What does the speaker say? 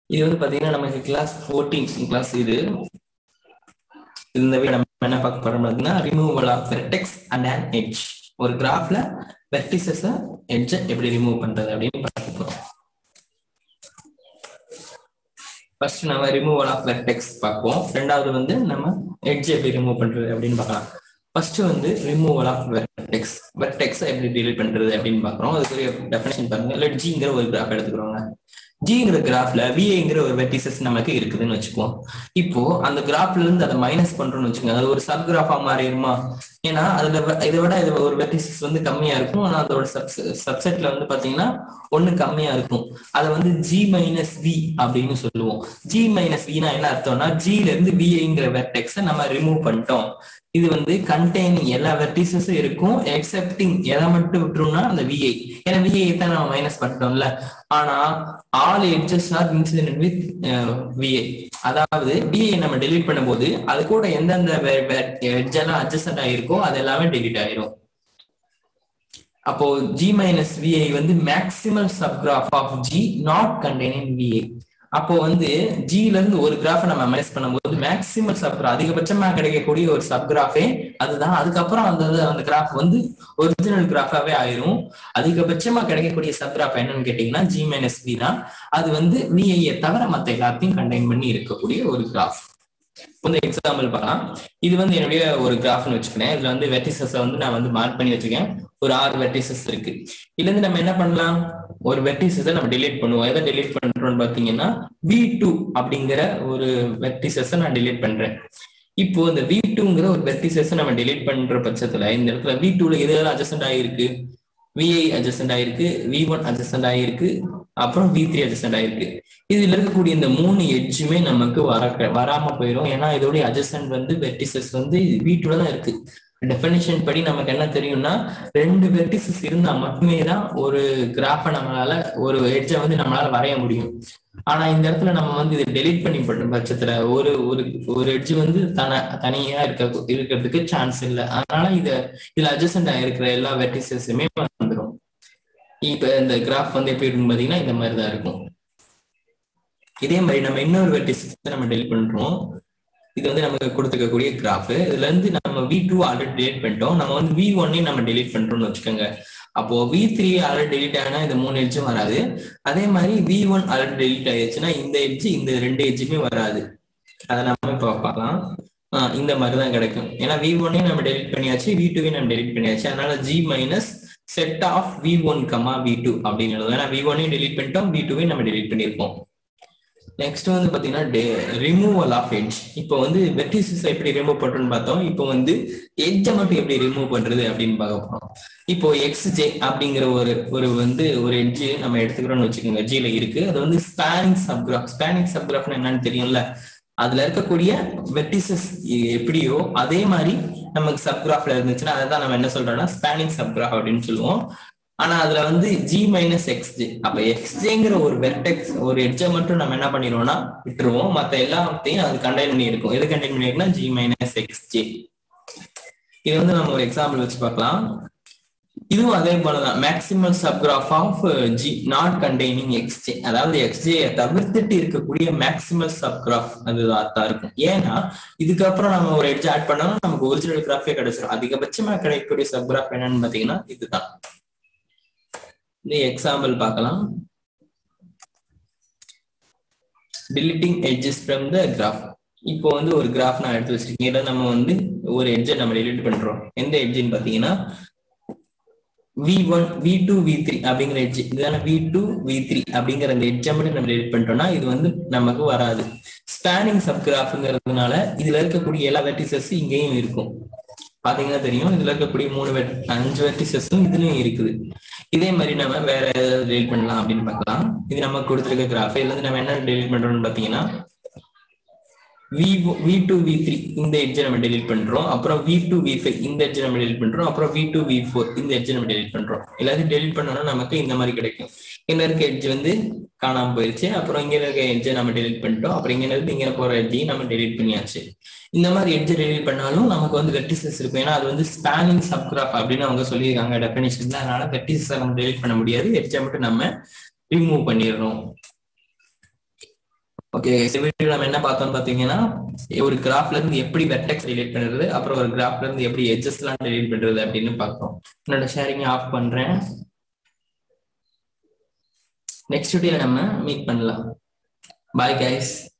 இது வந்து பாத்தீங்கன்னா நமக்கு கிளாஸ் ஃபோர்டீன் கிளாஸ் இது இந்த வீடியோ நம்ம என்ன பார்க்க போறோம் பார்த்தீங்கன்னா removal of vertex and and edge ஒரு கிராஃப்ல வெர்டிசஸ எட்ஜை எப்படி ரிமூவ் பண்றது அப்படின்னு பார்க்க போறோம் ஃபர்ஸ்ட் நம்ம ரிமூவல் ஆஃப் வெர்டெக்ஸ் பார்ப்போம் ரெண்டாவது வந்து நம்ம எட்ஜ் எப்படி ரிமூவ் பண்றது அப்படின்னு பார்க்கலாம் ஃபர்ஸ்ட் வந்து ரிமூவல் ஆஃப் வெர்டெக்ஸ் வெர்டெக்ஸ் எப்படி டீல் பண்றது அப்படின்னு பார்க்குறோம் அதுக்குரிய டெஃபினேஷன் பாருங்க இல்லை ஜிங்கிற ஒரு கிராஃப் எடுத்துக்கிறோங்க ஜிங்கிற கிராஃப்ல விஏங்கிற ஒரு வெர்டிசஸ் நமக்கு இருக்குதுன்னு வச்சுக்குவோம் இப்போ அந்த கிராஃப்ல இருந்து அதை மைனஸ் பண்றோம்னு வச்சுக்கோங்க அது ஒரு சப் கிராஃபா மாறிடுமா ஏன்னா அதுல வ- இதை விட இது ஒரு வெர்டிசஸ் வந்து கம்மியா இருக்கும் ஆனா அதோட சப்செட்ல வந்து பாத்தீங்கன்னா ஒண்ணு கம்மியா இருக்கும் அதை வந்து ஜி மைனஸ் வி அப்படின்னு சொல்லுவோம் ஜி மைனஸ் வினா என்ன அர்த்தம்னா ஜில இருந்து விஐங்கிற வெர்டெக்ஸை நம்ம ரிமூவ் பண்ணிட்டோம் இது வந்து கண்டெய்னிங் எல்லா வெர்டிசஸும் இருக்கும் எக்ஸெப்டிங் எதை மட்டும் விட்டுரும்னா அந்த விஐ ஏன்னா விஐ தான் நம்ம மைனஸ் பண்ணிட்டோம்ல ஆனா all edges are incident with V I அதாவது விஐ நம்ம டெலீட் பண்ணும்போது அது கூட எந்தெந்த எட்ஜ் எல்லாம் அட்ஜஸ்ட் ஆயிருக்கோ அது எல்லாமே டெலீட் ஆயிரும் அப்போ ஜி மைனஸ் விஐ வந்து maximal subgraph of G not containing V I அப்போ வந்து ஜில இருந்து ஒரு கிராஃபை நம்ம மைனஸ் பண்ணும்போது மேக்சிமம் சப்கிராஃப் அதிகபட்சமா கிடைக்கக்கூடிய ஒரு சப்கிராஃபே அதுதான் அதுக்கப்புறம் அந்த அந்த கிராஃப் வந்து ஒரிஜினல் கிராஃபாவே ஆயிரும் அதிகபட்சமா கிடைக்கக்கூடிய சப்கிராஃப் என்னன்னு கேட்டீங்கன்னா ஜி மைனஸ் வி தான் அது வந்து விஐயை தவிர மத்த எல்லாத்தையும் கண்டெயின் பண்ணி இருக்கக்கூடிய ஒரு கிராஃப் வந்து எக்ஸாம்பிள் பார்க்கலாம் இது வந்து என்னுடைய ஒரு கிராஃப்னு வச்சுக்கிறேன் இதுல வந்து வெர்டிசஸ் வந்து நான் வந்து மார்க் பண்ணி வச்சிருக்கேன் ஒரு ஆறு வெர்டிசஸ் இருக்கு இதுல இருந்து நம்ம என்ன பண்ணலாம் ஒரு வெர்டிசஸை நம்ம delete பண்ணுவோம் எதை delete பண்றோம்னு பாத்தீங்கன்னா வி டூ அப்படிங்கிற ஒரு வெர்டிசஸை நான் delete பண்றேன் இப்போ இந்த வி டூங்கிற ஒரு வெர்டிசஸை நம்ம delete பண்ற பட்சத்துல இந்த இடத்துல வி டூல எது எதெல்லாம் அட்ஜஸ்ட் ஆகிருக்கு விஐ அட்ஜஸ்ட் ஆயிருக்கு வி ஒன் அட்ஜஸ்ட் ஆயிருக்கு அப்புறம் வி த்ரீ அட்ஜஸ்ட் ஆயிருக்கு இதுல இருக்கக்கூடிய இந்த மூணு எட்ஜுமே நமக்கு வர வராம போயிடும் ஏன்னா இதோடைய அட்ஜஸ்டன்ட் வந்து வெர்டிசஸ் வந்து வீட்டுல தான் இருக்கு டெஃபினேஷன் படி நமக்கு என்ன தெரியும்னா ரெண்டு வெர்டிசஸ் இருந்தா மட்டுமே தான் ஒரு கிராஃபை நம்மளால ஒரு எட்ஜை வந்து நம்மளால வரைய முடியும் ஆனா இந்த இடத்துல நம்ம வந்து இதை டெலீட் பண்ணி போட்ட பட்சத்துல ஒரு ஒரு ஒரு எட்ஜ் வந்து தன தனியா இருக்க இருக்கிறதுக்கு சான்ஸ் இல்லை அதனால இத இதுல அட்ஜஸ்டன்ட் ஆயிருக்கிற எல்லா வெர்டிசஸுமே வந்துடும் இப்ப இந்த கிராஃப் வந்து எப்படி இருக்கும் பாத்தீங்கன்னா இந்த மாதிரி தான் இருக்கும் இதே மாதிரி நம்ம இன்னொரு வெர்டிசஸ் நம்ம டெலிட் பண்றோம் இது வந்து நமக்கு கொடுத்துருக்கக்கூடிய கிராஃப் இதுல இருந்து நம்ம வி டூ ஆல்ரெடி டெலிட் பண்ணிட்டோம் நம்ம வந்து வி ஒன்னையும் நம்ம டெலிட் பண்றோம்னு வச்சுக்கோங்க அப்போ வி த்ரீ ஆல்ரெடி டெலிட் ஆனா இந்த மூணு எட்ஜும் வராது அதே மாதிரி வி ஒன் ஆல்ரெடி டெலிட் ஆயிடுச்சுன்னா இந்த எட்ஜ் இந்த ரெண்டு எட்ஜுமே வராது அதை நம்ம இப்போ பார்க்கலாம் ஆஹ் இந்த மாதிரி தான் கிடைக்கும் ஏன்னா வி ஒன்னையும் நம்ம டெலிட் பண்ணியாச்சு வி டூவையும் நம்ம டெலிட் பண்ணியாச்சு அதனால G minus set of V one comma V two அப்படின்னு எழுதும் ஏன்னா வி ஒன்னையும் டெலிட் பண்ணிட்டோம் வி டூவையும் நம்ம டெலிட் பண்ணியிருக்கோம் நெக்ஸ்ட் வந்து பாத்தீங்கன்னா ரிமூவல் ஆஃப் எட்ஜ் இப்போ வந்து வெர்டிசஸ் எப்படி ரிமூவ் பண்றோம்னு பார்த்தோம் இப்போ வந்து எட்ஜை மட்டும் எப்படி ரிமூவ் பண்றது அப்படின்னு பார்க்க போறோம் இப்போ எக்ஸ் ஜே அப்படிங்கிற ஒரு ஒரு வந்து ஒரு எட்ஜ் நம்ம எடுத்துக்கிறோம்னு வச்சுக்கோங்க ஜில இருக்கு அது வந்து ஸ்பேனிங் சப்கிராஃப் ஸ்பேனிங் சப்கிராஃப்னு என்னன்னு தெரியும்ல அதுல இருக்கக்கூடிய வெர்டிசஸ் எப்படியோ அதே மாதிரி நமக்கு சப்கிராஃப்ல இருந்துச்சுன்னா அதை தான் நம்ம என்ன சொல்றோம்னா ஸ்பேனிங் சப்கிராஃப் அப்படின்னு சொல்லுவோம் ஆனா அதுல வந்து ஜி மைனஸ் எக்ஸ் ஜே அப்ப எக்ஸ் ஜேங்கிற ஒரு வெர்டெக்ஸ் ஒரு எட்ஜை மட்டும் நம்ம என்ன பண்ணிடுவோம்னா விட்டுருவோம் மத்த எல்லாத்தையும் அது கண்டெயின் பண்ணி இருக்கும் எது கண்டெயின் பண்ணிருக்குன்னா ஜி மைனஸ் எக்ஸ் ஜே இது வந்து நம்ம ஒரு எக்ஸாம்பிள் வச்சு பார்க்கலாம் இதுவும் அதே போலதான் maximum subgraph of G not containing X J அதாவது எக்ஸ்ஜே தவிர்த்துட்டு இருக்கக்கூடிய மேக்சிமல் சப்கிராஃப் அதுதான் தான் இருக்கும் ஏன்னா இதுக்கப்புறம் நம்ம ஒரு எட்ஜ் ஆட் பண்ணாலும் நமக்கு ஒரிஜினல் கிராஃபே கிடைச்சிடும் அதிகபட்சமா கிடைக்கக்கூடிய சப்கிராஃப் என்னன்னு பாத்தீங்கன்னா இதுதான் இந்த எக்ஸாம்பிள் பார்க்கலாம் deleting edges from the graph இப்போ வந்து ஒரு கிராஃப் நான் எடுத்து வச்சிருக்கேன் இதுல நம்ம வந்து ஒரு எட்ஜை நம்ம delete பண்றோம் எந்த எட்ஜ்னு பாத்தீங்கன்னா V one V two V three அப்படிங்கிற எட்ஜ் இதுதான வி டூ வி த்ரீ அப்படிங்கிற அந்த எட்ஜை மட்டும் நம்ம delete பண்ணிட்டோம்னா இது வந்து நமக்கு வராது ஸ்பேனிங் சப்கிராஃப்ங்கிறதுனால இதுல இருக்கக்கூடிய எல்லா வெர்டிசஸ் இங்கேயும் இருக்கும் பாத்தீங்கன்னா தெரியும் இதுல இருக்கக்கூடிய மூணு வெட் அஞ்சு வெர்டிசஸும் இதுலயும் இருக்குது இதே மாதிரி நம்ம வேற ஏதாவது டெலிட் பண்ணலாம் அப்படின்னு பார்க்கலாம் இது நம்ம கொடுத்துருக்க கிராஃப் இதுல இருந்து நம்ம என்ன டெலிட் பண்றோம்னு பாத்தீங்கன்னா V V two V three இந்த எட்ஜை நம்ம டெலிட் பண்றோம் அப்புறம் வி டூ வி ஃபைவ் இந்த எட்ஜை நம்ம டெலிட் பண்றோம் அப்புறம் வி டூ வி ஃபோர் இந்த எட்ஜை நம்ம டெலிட் பண்றோம் எல்லாத்தையும் டெலிட் பண்ணோம்னா நமக்கு இந்த மாதிரி கிடைக்கும் இங்க இருக்க எட்ஜ் வந்து காணாம போயிருச்சு அப்புறம் இங்க இருக்க எட்ஜை நம்ம டெலிட் பண்ணிட்டோம் அப்புறம் இங்க இருந்து இங்க போற எட்ஜையும் நம்ம டெலிட் பண்ணியாச்சு இந்த மாதிரி எட்ஜ் டெலிட் பண்ணாலும் நமக்கு வந்து வெர்டிசஸ் இருக்கும் ஏன்னா அது வந்து ஸ்பேனிங் சப்கிராஃப் அப்படின்னு அவங்க சொல்லியிருக்காங்க டெஃபினிஷன்ல அதனால வெர்டிசஸ் நம்ம டெலிட் பண்ண முடியாது எட்ஜை மட்டும் நம்ம ரிமூவ் பண்ணிடுறோம் ஓகே வீடியோ நம்ம என்ன பார்த்தோம்னு பாத்தீங்கன்னா ஒரு கிராஃப்ல இருந்து எப்படி வெர்டெக்ஸ் டிலீட் பண்றது அப்புறம் ஒரு கிராஃப்ல இருந்து எப்படி எட்ஜஸ் எல்லாம் டிலீட் பண்றது அப்படின்னு பார்த்தோம் என்னோட ஷேரிங் ஆஃப் பண்றேன் நெக்ஸ்ட் வீடியோல நம்ம மீட் பண்ணலாம் பாய் கைஸ்